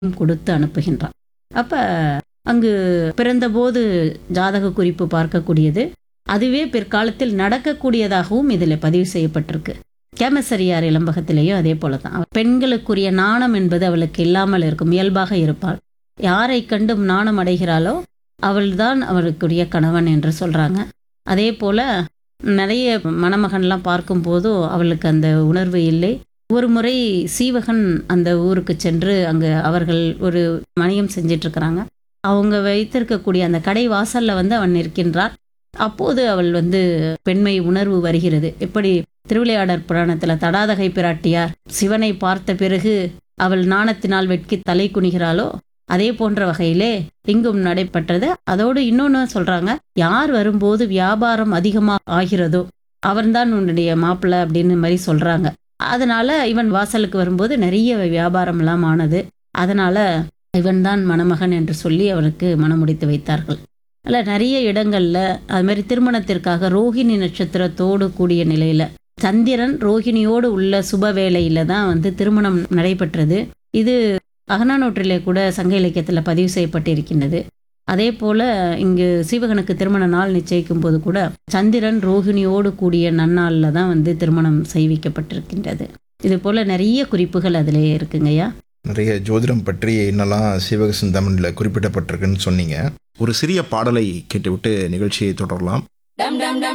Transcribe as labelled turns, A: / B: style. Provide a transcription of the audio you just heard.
A: கொடுத்து அனுப்புகின்றான் அப்ப அங்கு பிறந்தபோது ஜாதக குறிப்பு பார்க்கக்கூடியது அதுவே பிற்காலத்தில் நடக்கக்கூடியதாகவும் இதில் பதிவு செய்யப்பட்டிருக்கு கேமசரியார் இளம்பகத்திலேயும் அதே போல தான் பெண்களுக்குரிய நாணம் என்பது அவளுக்கு இல்லாமல் இருக்கும் இயல்பாக இருப்பாள் யாரை கண்டும் நாணம் அடைகிறாளோ அவள்தான் அவளுக்குரிய கணவன் என்று சொல்றாங்க அதே போல நிறைய மணமகன்லாம் பார்க்கும்போதும் அவளுக்கு அந்த உணர்வு இல்லை ஒரு முறை சீவகன் அந்த ஊருக்கு சென்று அங்கு அவர்கள் ஒரு வணிகம் செஞ்சிட்டு இருக்கிறாங்க அவங்க வைத்திருக்கக்கூடிய அந்த கடை வாசல்ல வந்து அவன் நிற்கின்றார் அப்போது அவள் வந்து பெண்மை உணர்வு வருகிறது எப்படி திருவிளையாடற் புராணத்துல தடாதகை பிராட்டியார் சிவனை பார்த்த பிறகு அவள் நாணத்தினால் வெட்கி தலை குனிகிறாளோ அதே போன்ற வகையிலே இங்கும் நடைபெற்றது அதோடு இன்னொன்று சொல்றாங்க யார் வரும்போது வியாபாரம் அதிகமா ஆகிறதோ அவன்தான் உன்னுடைய மாப்பிள்ளை அப்படின்னு மாதிரி சொல்றாங்க அதனால இவன் வாசலுக்கு வரும்போது நிறைய வியாபாரம்லாம் ஆனது அதனால இவன்தான் மணமகன் என்று சொல்லி அவனுக்கு மணமுடித்து வைத்தார்கள் அல்ல நிறைய இடங்கள்ல அது மாதிரி திருமணத்திற்காக ரோஹிணி நட்சத்திரத்தோடு கூடிய நிலையில சந்திரன் ரோஹிணியோடு உள்ள சுப வேளையில தான் வந்து திருமணம் நடைபெற்றது இது அகநானூற்றிலே கூட சங்க இலக்கியத்தில் பதிவு செய்யப்பட்டிருக்கின்றது அதே போல இங்கு சீவகனுக்கு திருமண நாள் நிச்சயிக்கும் போது கூட சந்திரன் ரோஹிணியோடு கூடிய நன்னாளில் தான் வந்து திருமணம் செய்விக்கப்பட்டிருக்கின்றது இது போல நிறைய குறிப்புகள் அதிலே இருக்குங்கய்யா
B: நிறைய ஜோதிடம் பற்றி என்னெல்லாம் சிவக சிந்தாமணியில் குறிப்பிடப்பட்டிருக்குன்னு சொன்னீங்க ஒரு சிறிய பாடலை கேட்டுவிட்டு நிகழ்ச்சியை தொடரலாம்